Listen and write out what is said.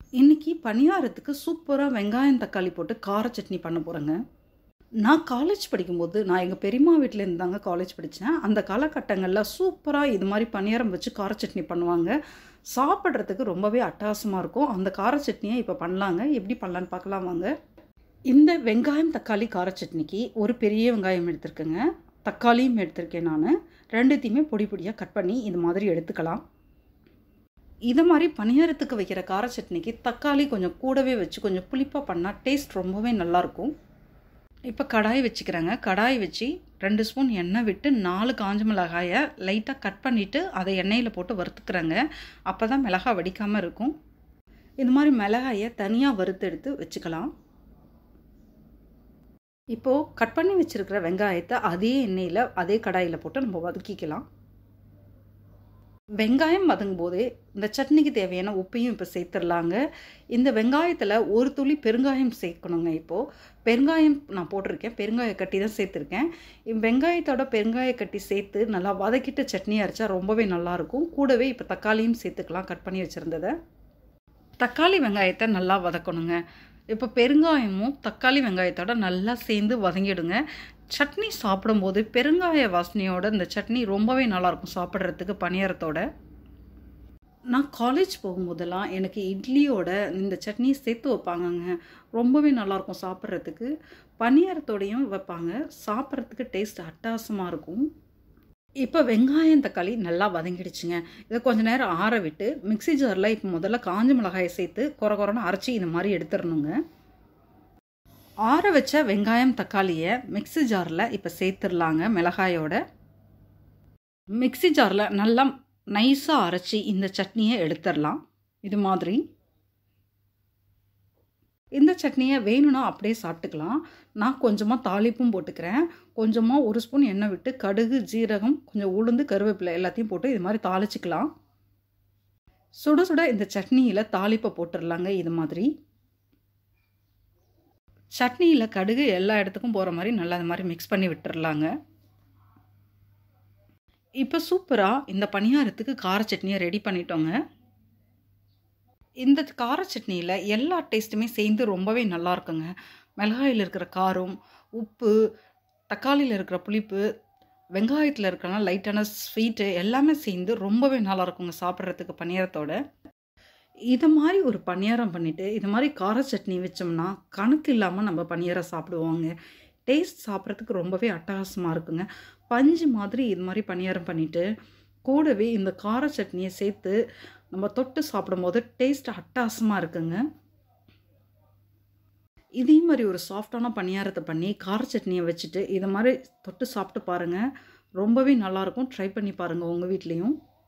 இன்னைக்கு பணியாரத்துக்கு சூப்பராக வெங்காயம் தக்காளி போட்டு கார சட்னி பண்ண போகிறேங்க நான் காலேஜ் படிக்கும்போது நான் எங்கள் பெரியம்மா வீட்டில் இருந்தாங்க காலேஜ் படித்தேன் அந்த காலகட்டங்களில் சூப்பராக இது மாதிரி பணியாரம் வச்சு கார சட்னி பண்ணுவாங்க சாப்பிட்றதுக்கு ரொம்பவே அட்டகாசமாக இருக்கும் அந்த கார சட்னியை இப்போ பண்ணலாங்க எப்படி பண்ணலான்னு பார்க்கலாம் வாங்க இந்த வெங்காயம் தக்காளி கார சட்னிக்கு ஒரு பெரிய வெங்காயம் எடுத்திருக்கேங்க தக்காளியும் எடுத்திருக்கேன் நான் ரெண்டுத்தையுமே பொடி பொடியாக கட் பண்ணி இது மாதிரி எடுத்துக்கலாம் இது மாதிரி பணியாரத்துக்கு வைக்கிற கார சட்னிக்கு தக்காளி கொஞ்சம் கூடவே வச்சு கொஞ்சம் புளிப்பாக பண்ணால் டேஸ்ட் ரொம்பவே நல்லாயிருக்கும் இப்போ கடாய் வச்சுக்கிறேங்க கடாய் வச்சு ரெண்டு ஸ்பூன் எண்ணெய் விட்டு நாலு காஞ்ச மிளகாயை லைட்டாக கட் பண்ணிவிட்டு அதை எண்ணெயில் போட்டு வறுத்துக்கிறேங்க அப்போ தான் மிளகாய் வடிக்காமல் இருக்கும் இது மாதிரி மிளகாயை தனியாக வறுத்து எடுத்து வச்சுக்கலாம் இப்போது கட் பண்ணி வச்சுருக்கிற வெங்காயத்தை அதே எண்ணெயில் அதே கடாயில் போட்டு நம்ம வதக்கிக்கலாம் வெங்காயம் வதங்கும் போதே இந்த சட்னிக்கு தேவையான உப்பையும் இப்போ சேர்த்துடலாங்க இந்த வெங்காயத்தில் ஒரு துளி பெருங்காயம் சேர்க்கணுங்க இப்போது பெருங்காயம் நான் போட்டிருக்கேன் பெருங்காய கட்டி தான் சேர்த்துருக்கேன் வெங்காயத்தோட பெருங்காய கட்டி சேர்த்து நல்லா வதக்கிட்டு சட்னி அரைச்சா ரொம்பவே நல்லாயிருக்கும் கூடவே இப்போ தக்காளியும் சேர்த்துக்கலாம் கட் பண்ணி வச்சுருந்ததை தக்காளி வெங்காயத்தை நல்லா வதக்கணுங்க இப்போ பெருங்காயமும் தக்காளி வெங்காயத்தோட நல்லா சேர்ந்து வதங்கிடுங்க சட்னி சாப்பிடும்போது பெருங்காய வாசனையோட இந்த சட்னி ரொம்பவே நல்லாயிருக்கும் சாப்பிட்றதுக்கு பணியாரத்தோட நான் காலேஜ் போகும்போதெல்லாம் எனக்கு இட்லியோட இந்த சட்னி சேர்த்து வைப்பாங்கங்க ரொம்பவே நல்லாயிருக்கும் சாப்பிட்றதுக்கு பணியாரத்தோடையும் வைப்பாங்க சாப்பிட்றதுக்கு டேஸ்ட் அட்டாசமாக இருக்கும் இப்போ வெங்காயம் தக்காளி நல்லா வதங்கிடுச்சுங்க இதை கொஞ்சம் நேரம் ஆற விட்டு மிக்சி ஜாரில் இப்போ முதல்ல காஞ்ச மிளகாயை சேர்த்து குறை குறைன்னு அரைச்சி இந்த மாதிரி எடுத்துடணுங்க ஆற வச்ச வெங்காயம் தக்காளியை மிக்சி ஜாரில் இப்போ சேர்த்துடலாங்க மிளகாயோட மிக்சி ஜாரில் நல்லா நைஸாக அரைச்சி இந்த சட்னியை எடுத்துடலாம் இது மாதிரி இந்த சட்னியை வேணும்னா அப்படியே சாப்பிட்டுக்கலாம் நான் கொஞ்சமாக தாளிப்பும் போட்டுக்கிறேன் கொஞ்சமாக ஒரு ஸ்பூன் எண்ணெய் விட்டு கடுகு ஜீரகம் கொஞ்சம் உளுந்து கருவேப்பிலை எல்லாத்தையும் போட்டு இது மாதிரி தாளிச்சிக்கலாம் சுட சுட இந்த சட்னியில் தாளிப்பை போட்டுடலாங்க இது மாதிரி சட்னியில் கடுகு எல்லா இடத்துக்கும் போகிற மாதிரி நல்லா அது மாதிரி மிக்ஸ் பண்ணி விட்டுறலாங்க இப்போ சூப்பராக இந்த பணியாரத்துக்கு கார சட்னியை ரெடி பண்ணிட்டோங்க இந்த கார சட்னியில் எல்லா டேஸ்ட்டுமே சேர்ந்து ரொம்பவே நல்லா இருக்குங்க மிளகாயில் இருக்கிற காரம் உப்பு தக்காளியில் இருக்கிற புளிப்பு வெங்காயத்தில் இருக்கிற லைட்டான ஸ்வீட்டு எல்லாமே சேர்ந்து ரொம்பவே நல்லா இருக்குங்க சாப்பிட்றதுக்கு பணியாரத்தோட இது மாதிரி ஒரு பணியாரம் பண்ணிவிட்டு இது மாதிரி கார சட்னி வச்சோம்னா கணக்கு இல்லாமல் நம்ம பணியாரம் சாப்பிடுவோங்க டேஸ்ட் சாப்பிட்றதுக்கு ரொம்பவே அட்டகாசமாக இருக்குங்க பஞ்சு மாதிரி இது மாதிரி பணியாரம் பண்ணிவிட்டு கூடவே இந்த கார சட்னியை சேர்த்து நம்ம தொட்டு சாப்பிடும்போது டேஸ்ட் அட்டகாசமாக இருக்குங்க இதே மாதிரி ஒரு சாஃப்டான பணியாரத்தை பண்ணி கார சட்னியை வச்சுட்டு இதை மாதிரி தொட்டு சாப்பிட்டு பாருங்கள் ரொம்பவே நல்லாயிருக்கும் ட்ரை பண்ணி பாருங்கள் உங்கள் வீட்லேயும்